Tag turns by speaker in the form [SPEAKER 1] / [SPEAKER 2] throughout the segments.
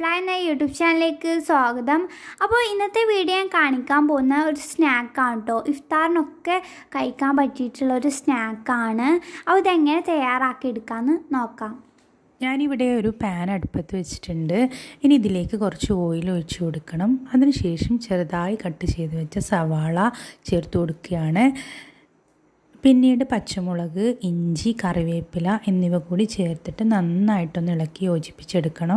[SPEAKER 1] butterfly എന്ന YouTube ചാനലിലേക്ക് സ്വാഗതം അപ്പോൾ ഇന്നത്തെ വീഡിയോ ഞാൻ കാണിക്കാൻ പോകുന്ന ഒരു സ്നാക്കാണ് കേട്ടോ ഇഫ്താറിനൊക്കെ കഴിക്കാൻ പറ്റിയിട്ടുള്ള ഒരു സ്നാക്കാണ് അപ്പോൾ ഇതെങ്ങനെ തയ്യാറാക്കി എടുക്കാമെന്ന് നോക്കാം
[SPEAKER 2] ഞാനിവിടെ ഒരു പാൻ അടുപ്പത്ത് വെച്ചിട്ടുണ്ട് ഇനി ഇതിലേക്ക് കുറച്ച് ഓയിൽ ഒഴിച്ചു കൊടുക്കണം അതിനുശേഷം ചെറുതായി കട്ട് ചെയ്ത് വെച്ച സവാള ചേർത്ത് കൊടുക്കുകയാണ് പിന്നീട് പച്ചമുളക് ഇഞ്ചി കറിവേപ്പില എന്നിവ കൂടി ചേർത്തിട്ട് നന്നായിട്ടൊന്ന് ഇളക്കി യോജിപ്പിച്ചെടുക്കണം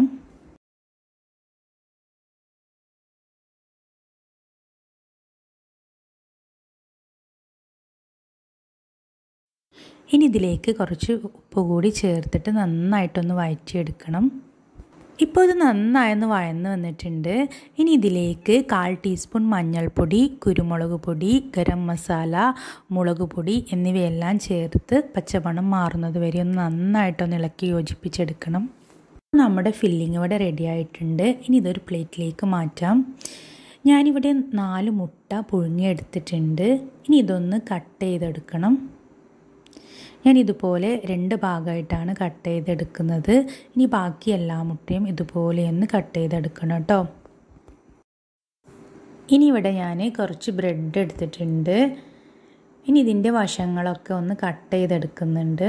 [SPEAKER 2] ഇനി ഇതിലേക്ക് കുറച്ച് ഉപ്പ് കൂടി ചേർത്തിട്ട് നന്നായിട്ടൊന്ന് വഴറ്റിയെടുക്കണം ഇപ്പോൾ ഇത് നന്നായൊന്ന് വഴന്ന് വന്നിട്ടുണ്ട് ഇനി ഇതിലേക്ക് കാൽ ടീസ്പൂൺ മഞ്ഞൾപ്പൊടി കുരുമുളക് പൊടി ഗരം മസാല മുളക് പൊടി എന്നിവയെല്ലാം ചേർത്ത് പച്ചമണം മാറുന്നത് വരെ ഒന്ന് നന്നായിട്ടൊന്ന് ഇളക്കി യോജിപ്പിച്ചെടുക്കണം നമ്മുടെ ഫില്ലിംഗ് ഇവിടെ റെഡി ആയിട്ടുണ്ട് ഇനി ഇതൊരു പ്ലേറ്റിലേക്ക് മാറ്റാം ഞാനിവിടെ നാല് മുട്ട പുഴുങ്ങിയെടുത്തിട്ടുണ്ട് ഇനി ഇതൊന്ന് കട്ട് ചെയ്തെടുക്കണം ഞാൻ ഇതുപോലെ രണ്ട് ഭാഗമായിട്ടാണ് കട്ട് ചെയ്തെടുക്കുന്നത് ഇനി ബാക്കി എല്ലാ മുട്ടയും ഇതുപോലെ ഒന്ന് കട്ട് ചെയ്തെടുക്കണം കേട്ടോ ഇനി ഇവിടെ ഞാൻ കുറച്ച് ബ്രെഡ് എടുത്തിട്ടുണ്ട് ഇനി ഇതിൻ്റെ വശങ്ങളൊക്കെ ഒന്ന് കട്ട് ചെയ്തെടുക്കുന്നുണ്ട്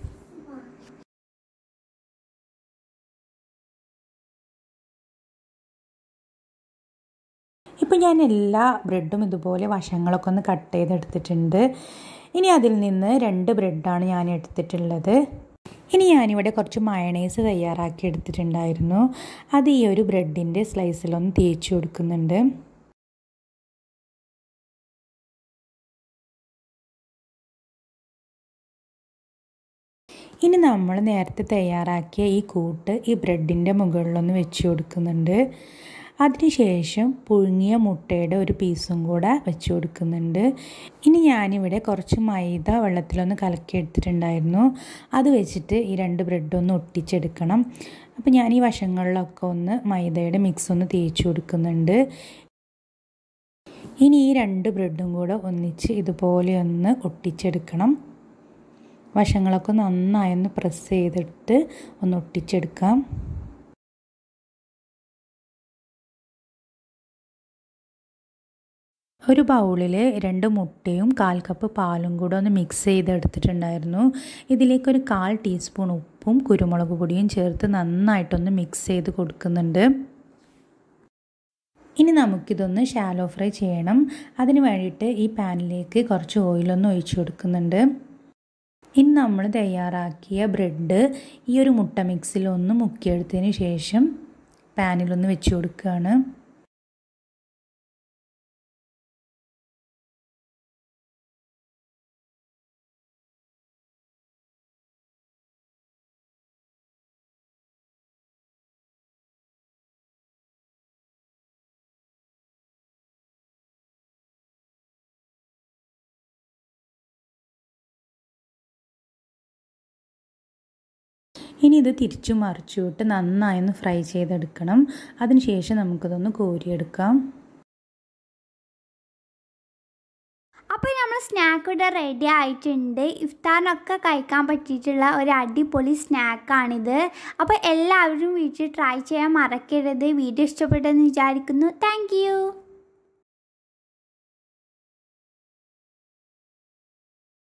[SPEAKER 2] ഇപ്പോൾ ഞാൻ എല്ലാ ബ്രെഡും ഇതുപോലെ വശങ്ങളൊക്കെ ഒന്ന് കട്ട് ചെയ്തെടുത്തിട്ടുണ്ട് ഇനി അതിൽ നിന്ന് രണ്ട് ബ്രെഡാണ് ഞാൻ എടുത്തിട്ടുള്ളത് ഇനി ഞാനിവിടെ കുറച്ച് മയണൈസ് തയ്യാറാക്കി എടുത്തിട്ടുണ്ടായിരുന്നു അത് ഈ ഒരു ബ്രെഡിൻ്റെ സ്ലൈസിലൊന്ന് തേച്ച് കൊടുക്കുന്നുണ്ട് ഇനി നമ്മൾ നേരത്തെ തയ്യാറാക്കിയ ഈ കൂട്ട് ഈ ബ്രെഡിൻ്റെ മുകളിലൊന്ന് വെച്ച് കൊടുക്കുന്നുണ്ട് അതിനുശേഷം പുഴുങ്ങിയ മുട്ടയുടെ ഒരു പീസും കൂടെ വെച്ച് കൊടുക്കുന്നുണ്ട് ഇനി ഞാനിവിടെ കുറച്ച് മൈദ വെള്ളത്തിലൊന്ന് കലക്കി എടുത്തിട്ടുണ്ടായിരുന്നു അത് വെച്ചിട്ട് ഈ രണ്ട് ബ്രെഡൊന്ന് ഒട്ടിച്ചെടുക്കണം അപ്പോൾ ഞാൻ ഈ വശങ്ങളിലൊക്കെ ഒന്ന് മൈദയുടെ മിക്സ് ഒന്ന് തേച്ച് കൊടുക്കുന്നുണ്ട് ഇനി ഈ രണ്ട് ബ്രെഡും കൂടെ ഒന്നിച്ച് ഇതുപോലെ ഒന്ന് ഒട്ടിച്ചെടുക്കണം വശങ്ങളൊക്കെ നന്നായി ഒന്ന് പ്രസ് ചെയ്തിട്ട് ഒന്ന് ഒട്ടിച്ചെടുക്കാം ഒരു ബൗളിൽ രണ്ട് മുട്ടയും കാൽ കപ്പ് പാലും കൂടെ ഒന്ന് മിക്സ് ചെയ്തെടുത്തിട്ടുണ്ടായിരുന്നു ഇതിലേക്കൊരു കാൽ ടീസ്പൂൺ ഉപ്പും കുരുമുളക് പൊടിയും ചേർത്ത് നന്നായിട്ടൊന്ന് മിക്സ് ചെയ്ത് കൊടുക്കുന്നുണ്ട് ഇനി നമുക്കിതൊന്ന് ഷാലോ ഫ്രൈ ചെയ്യണം അതിന് വേണ്ടിയിട്ട് ഈ പാനിലേക്ക് കുറച്ച് ഓയിലൊന്ന് ഒഴിച്ചു കൊടുക്കുന്നുണ്ട് ഇനി നമ്മൾ തയ്യാറാക്കിയ ബ്രെഡ് ഈ ഒരു മുട്ട മിക്സിലൊന്ന് മുക്കിയെടുത്തതിന് ശേഷം പാനിലൊന്ന് വെച്ച് കൊടുക്കുകയാണ് ഇനി ഇത് തിരിച്ചു മറിച്ചുവിട്ട് നന്നായി ഒന്ന് ഫ്രൈ ചെയ്തെടുക്കണം അതിനുശേഷം നമുക്കിതൊന്ന് കോരിയെടുക്കാം
[SPEAKER 1] അപ്പോൾ നമ്മൾ സ്നാക്ക് ഇവിടെ റെഡി ആയിട്ടുണ്ട് ഇഫ്താറിനൊക്കെ കഴിക്കാൻ പറ്റിയിട്ടുള്ള ഒരു അടിപൊളി സ്നാക്കാണിത് അപ്പോൾ എല്ലാവരും വീട്ടിൽ ട്രൈ ചെയ്യാൻ മറക്കരുത് വീഡിയോ ഇഷ്ടപ്പെട്ടെന്ന് വിചാരിക്കുന്നു താങ്ക്